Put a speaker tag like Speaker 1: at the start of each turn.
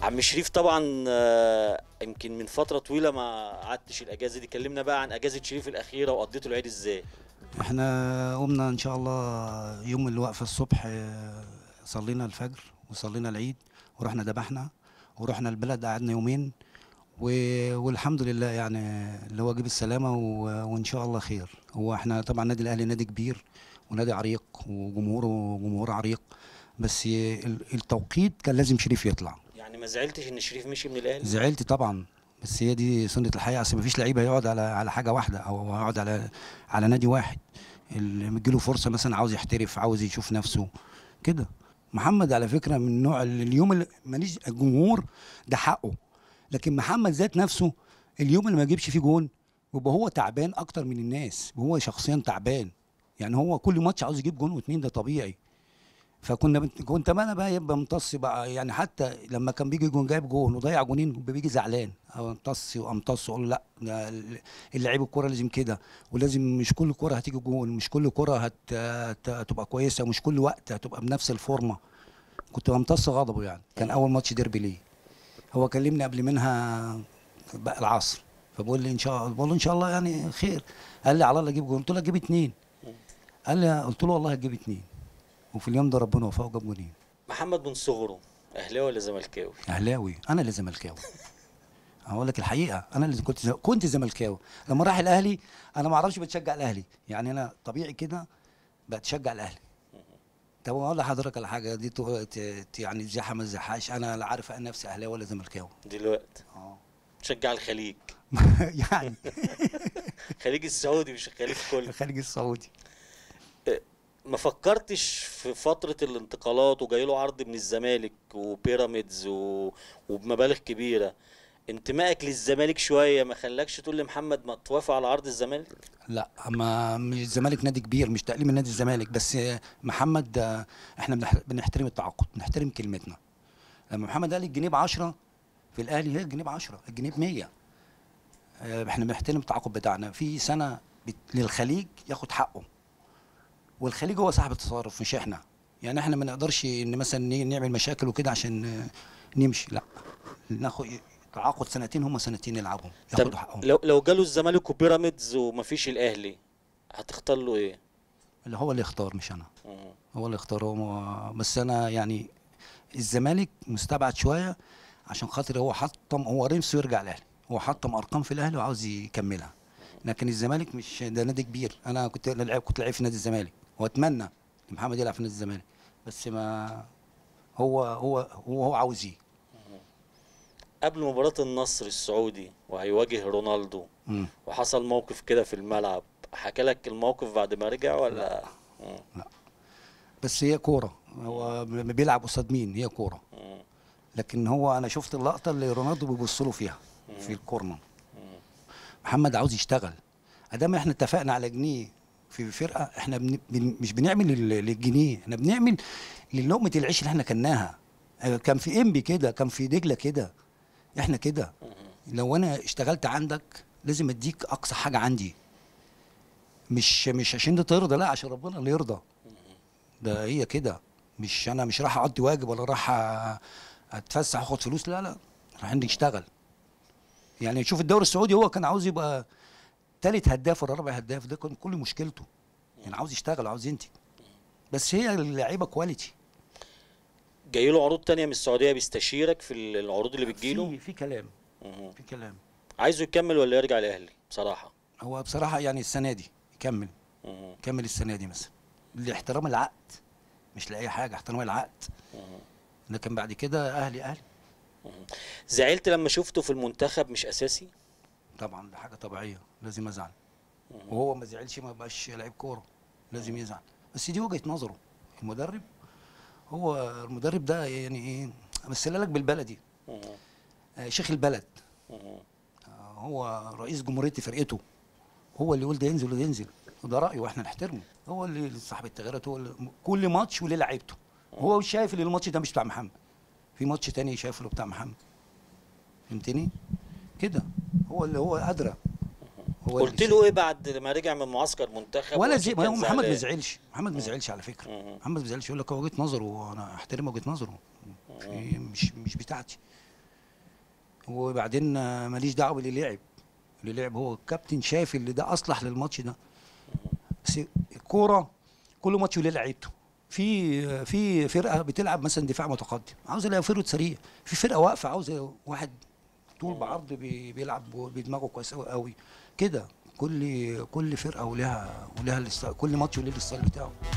Speaker 1: عم شريف طبعا آه، يمكن من فتره طويله ما قعدتش الاجازه دي كلمنا بقى عن اجازه شريف الاخيره وقضيتوا العيد ازاي
Speaker 2: احنا قمنا ان شاء الله يوم الوقفه الصبح آه، صلينا الفجر وصلينا العيد ورحنا ذبحنا ورحنا البلد قعدنا يومين و- والحمد لله يعني اللي هو جيب السلامه و- وان شاء الله خير هو احنا طبعا النادي الاهلي نادي كبير ونادي عريق وجمهوره جمهور عريق بس ال- التوقيت كان لازم شريف يطلع
Speaker 1: يعني ما زعلتش ان شريف مشي من الاهلي
Speaker 2: زعلت طبعا بس هي دي سنه الحياه اصل مفيش لعيب هيقعد على على حاجه واحده او هيقعد على على نادي واحد اللي بيجيله فرصه مثلا عاوز يحترف عاوز يشوف نفسه كده محمد على فكره من النوع اللي اليوم اللي ماليش الجمهور ده حقه لكن محمد ذات نفسه اليوم اللي ما يجيبش فيه جون يبقى هو تعبان اكتر من الناس وهو شخصيا تعبان يعني هو كل ماتش عاوز يجيب جون واتنين ده طبيعي فكنا بنت... كنت انا بقى يبقى امتص بقى يعني حتى لما كان بيجي جون جايب جون وضيع جونين بيجي زعلان او امتص وامتص اقول لا ده ال- اللعيب الكوره لازم كده ولازم مش كل كوره هتيجي جون مش كل كوره هت... هت... هتبقى كويسه ومش كل وقت هتبقى بنفس الفورمه كنت بمتص غضبه يعني كان اول ماتش ديربي ليه هو كلمني قبل منها بقى العصر فبقول لي ان شاء الله بقول له ان شاء الله يعني خير قال لي على الله اجيب جون قلت له اجيب اتنين قال لي قلت له والله هتجيب اتنين وفي اليوم ده ربنا وفقه وجاب جونين
Speaker 1: محمد من صغره اهلاوي ولا زملكاوي
Speaker 2: اهلاوي انا اللي زملكاوي هقول لك الحقيقه انا اللي كنت زم... كنت زملكاوي لما راح الاهلي انا ما اعرفش بتشجع الاهلي يعني انا طبيعي كده بتشجع الاهلي طب اقول لحضرتك على حاجه دي تو... ت... ت... يعني تزحها ما تزحهاش انا لا عارف انا نفسي اهلاوي ولا زملكاوي
Speaker 1: دلوقتي
Speaker 2: اه
Speaker 1: تشجع الخليج
Speaker 2: يعني
Speaker 1: الخليج السعودي مش الخليج كله
Speaker 2: الخليج السعودي
Speaker 1: ما فكرتش في فترة الانتقالات وجاي له عرض من الزمالك وبيراميدز و... وبمبالغ كبيرة انتمائك للزمالك شوية ما خلاكش تقول لمحمد ما توافق على عرض الزمالك
Speaker 2: لا اما مش الزمالك نادي كبير مش تقليل من نادي الزمالك بس آه، محمد آه، احنا بنح- بنحترم التعاقد بنحترم كلمتنا لما محمد قال الجنيه ب 10 في الاهلي هي الجنيه ب 10 الجنيه ب 100 آه، احنا بنحترم التعاقد بتاعنا في سنه بت- للخليج ياخد حقه والخليج هو صاحب التصرف مش احنا يعني احنا ما نقدرش ان مثلا ن- نعمل مشاكل وكده عشان آه، نمشي لا ناخد تعاقد سنتين هم سنتين يلعبهم
Speaker 1: طب
Speaker 2: ياخدوا حقهم
Speaker 1: لو لو جاله الزمالك وبيراميدز ومفيش الاهلي هتختار له ايه؟
Speaker 2: اللي هو اللي يختار مش انا
Speaker 1: مم.
Speaker 2: هو اللي اختار هو بس انا يعني الزمالك مستبعد شويه عشان خاطر هو حطم هو نفسه يرجع الاهلي هو حطم ارقام في الاهلي وعاوز يكملها لكن الزمالك مش ده نادي كبير انا كنت لعب كنت لعيب في نادي الزمالك واتمنى إن محمد يلعب في نادي الزمالك بس ما هو هو هو, هو عاوز ايه
Speaker 1: قبل مباراة النصر السعودي وهيواجه رونالدو
Speaker 2: مم.
Speaker 1: وحصل موقف كده في الملعب حكى لك الموقف بعد ما رجع ولا مم.
Speaker 2: بس هي كوره هو ب- بيلعب قصاد مين هي كوره
Speaker 1: مم.
Speaker 2: لكن هو انا شفت اللقطه اللي رونالدو بيبص له فيها في الكورنر محمد عاوز يشتغل ادام احنا اتفقنا على جنيه في فرقه احنا بن... بن... مش بنعمل لل- للجنيه احنا بنعمل للقمه العيش اللي احنا كلناها آه، كان في انبي كده كان في دجله كده احنا كده لو انا اشتغلت عندك لازم اديك اقصى حاجه عندي مش مش عشان ده ترضى لا عشان ربنا اللي يرضى ده هي كده مش انا مش راح اقضي واجب ولا راح أ- اتفسح واخد فلوس لا لا راح عندي اشتغل يعني شوف الدوري السعودي هو كان عاوز يبقى تالت هداف ولا رابع هداف ده كان كل مشكلته يعني عاوز يشتغل عاوز ينتج بس هي اللعيبه كواليتي
Speaker 1: جاي له عروض تانية من السعودية بيستشيرك في العروض اللي بتجيله
Speaker 2: في في كلام
Speaker 1: مم.
Speaker 2: في كلام
Speaker 1: عايزه يكمل ولا يرجع الاهلي بصراحة
Speaker 2: هو بصراحه يعني السنه دي يكمل
Speaker 1: مم.
Speaker 2: يكمل السنه دي مثلا لاحترام العقد مش لاي حاجه احترام العقد لكن بعد كده اهلي اهلي
Speaker 1: زعلت لما شفته في المنتخب مش اساسي
Speaker 2: طبعا ده حاجه طبيعيه لازم ازعل وهو ما زعلش ما بقاش لعيب كوره لازم يزعل بس دي وجهه نظره المدرب هو المدرب ده يعني ايه امثلها لك بالبلدي
Speaker 1: مم.
Speaker 2: آه، شيخ البلد
Speaker 1: مم.
Speaker 2: آه، هو رئيس جمهوريه فرقته هو اللي يقول ده ينزل وده ينزل وده رايه واحنا نحترمه هو اللي صاحب التغييرات هو اللي كل ماتش وليه لعيبته هو شايف ان الماتش ده مش بتاع محمد في ماتش تاني شايف انه بتاع محمد فهمتني كده هو اللي هو ادرى هو
Speaker 1: قلت
Speaker 2: اللي
Speaker 1: له ايه بعد ما رجع من معسكر منتخب
Speaker 2: ولا
Speaker 1: وأكيد
Speaker 2: زي ما
Speaker 1: كان
Speaker 2: هو محمد ما
Speaker 1: زعلان.
Speaker 2: زعلش محمد ما زعلش على فكره
Speaker 1: مم.
Speaker 2: محمد ما زعلش يقول لك هو وجهه نظره وانا احترم وجهه نظره في- مش مش بتاعتي وبعدين آه، ماليش دعوه باللي لعب اللي لعب هو الكابتن شايف اللي ده اصلح للماتش ده بس الكوره كل ماتش وليه لعيبته في في فرقه بتلعب مثلا دفاع متقدم عاوزه لها فرود سريع في فرقه واقفه عاوزه واحد طول بعرض بي- بيلعب بدماغه كويس قوي قوي كده كل كل فرقه ولها ولها الست- كل ماتش وليه الستايل بتاعه